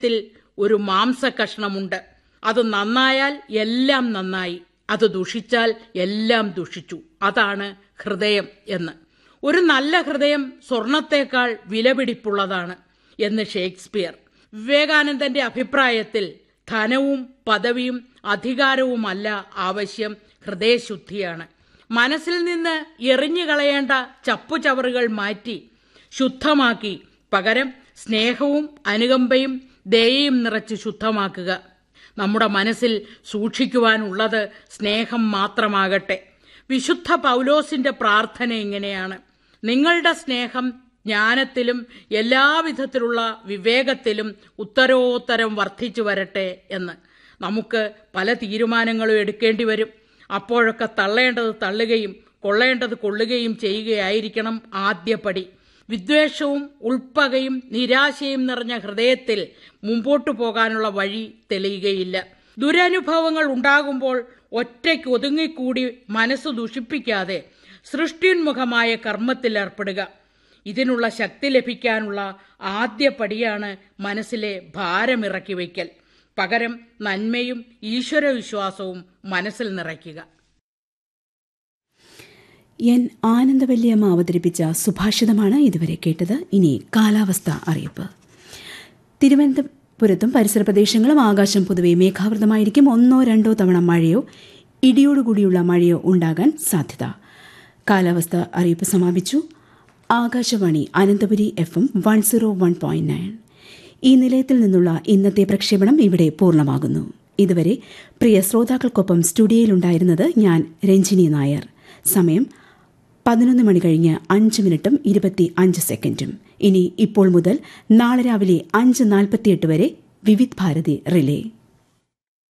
ത്തിൽ ഒരു മാംസകഷ്ണമുണ്ട് അത് നന്നായാൽ എല്ലാം നന്നായി അത് ദുഷിച്ചാൽ എല്ലാം ദുഷിച്ചു അതാണ് ഹൃദയം എന്ന് ഒരു നല്ല ഹൃദയം സ്വർണത്തേക്കാൾ വിലപിടിപ്പുള്ളതാണ് എന്ന് ഷേക്സ്പിയർ വിവേകാനന്ദന്റെ അഭിപ്രായത്തിൽ ധനവും പദവിയും അധികാരവുമല്ല ആവശ്യം ഹൃദയശുദ്ധിയാണ് മനസ്സിൽ നിന്ന് എറിഞ്ഞു കളയേണ്ട ചപ്പുചവറുകൾ മാറ്റി ശുദ്ധമാക്കി പകരം സ്നേഹവും അനുകമ്പയും ദയയും നിറച്ച് ശുദ്ധമാക്കുക നമ്മുടെ മനസ്സിൽ സൂക്ഷിക്കുവാനുള്ളത് സ്നേഹം മാത്രമാകട്ടെ വിശുദ്ധ പൗലോസിന്റെ പ്രാർത്ഥന ഇങ്ങനെയാണ് നിങ്ങളുടെ സ്നേഹം ജ്ഞാനത്തിലും എല്ലാവിധത്തിലുള്ള വിവേകത്തിലും ഉത്തരോത്തരം വർദ്ധിച്ചു വരട്ടെ എന്ന് നമുക്ക് പല തീരുമാനങ്ങളും എടുക്കേണ്ടി വരും അപ്പോഴൊക്കെ തള്ളേണ്ടത് തള്ളുകയും കൊള്ളേണ്ടത് കൊള്ളുകയും ചെയ്യുകയായിരിക്കണം ആദ്യപടി വിദ്വേഷവും ഉൾപ്പകയും നിരാശയും നിറഞ്ഞ ഹൃദയത്തിൽ മുമ്പോട്ടു പോകാനുള്ള വഴി തെളിയുകയില്ല ദുരനുഭവങ്ങൾ ഉണ്ടാകുമ്പോൾ ഒറ്റയ്ക്ക് ഒതുങ്ങിക്കൂടി മനസ്സ് ദുഷിപ്പിക്കാതെ സൃഷ്ടിന്മുഖമായ കർമ്മത്തിൽ ഏർപ്പെടുക ഇതിനുള്ള ശക്തി ലഭിക്കാനുള്ള ആദ്യ പടിയാണ് മനസ്സിലെ ഭാരമിറക്കി വയ്ക്കൽ പകരം നന്മയും ഈശ്വരവിശ്വാസവും മനസ്സിൽ നിറയ്ക്കുക എൻ ആനന്ദവല്യമ്മ അവതരിപ്പിച്ച സുഭാഷിതമാണ് ഇതുവരെ കേട്ടത് ഇനി കാലാവസ്ഥ അറിയിപ്പ് തിരുവനന്തപുരത്തും പരിസര പ്രദേശങ്ങളും ആകാശം പൊതുവെ മേഘാവൃതമായിരിക്കും ഒന്നോ രണ്ടോ തവണ മഴയോ ഇടിയോടുകൂടിയുള്ള മഴയോ ഉണ്ടാകാൻ സാധ്യത കാലാവസ്ഥ അറിയിപ്പ് സമാപിച്ചു Akashvani Ananthapuri F M one zero one point nine ഈ നിലയത്തിൽ നിന്നുള്ള ഇന്നത്തെ പ്രക്ഷേപണം ഇവിടെ പൂർണ്ണമാകുന്നു ഇതുവരെ പ്രിയ ശ്രോതാക്കൾക്കൊപ്പം സ്റ്റുഡിയോയിലുണ്ടായിരുന്നത് ഞാൻ രഞ്ജിനി നായർ സമയം പതിനൊന്ന് മണി കഴിഞ്ഞ് അഞ്ച് മിനിറ്റും ഇരുപത്തി അഞ്ച് സെക്കൻഡും ഇനി ഇപ്പോൾ മുതൽ നാളെ രാവിലെ അഞ്ച് നാൽപ്പത്തിയെട്ട് വരെ വിവിധ് ഭാരതി റിലേ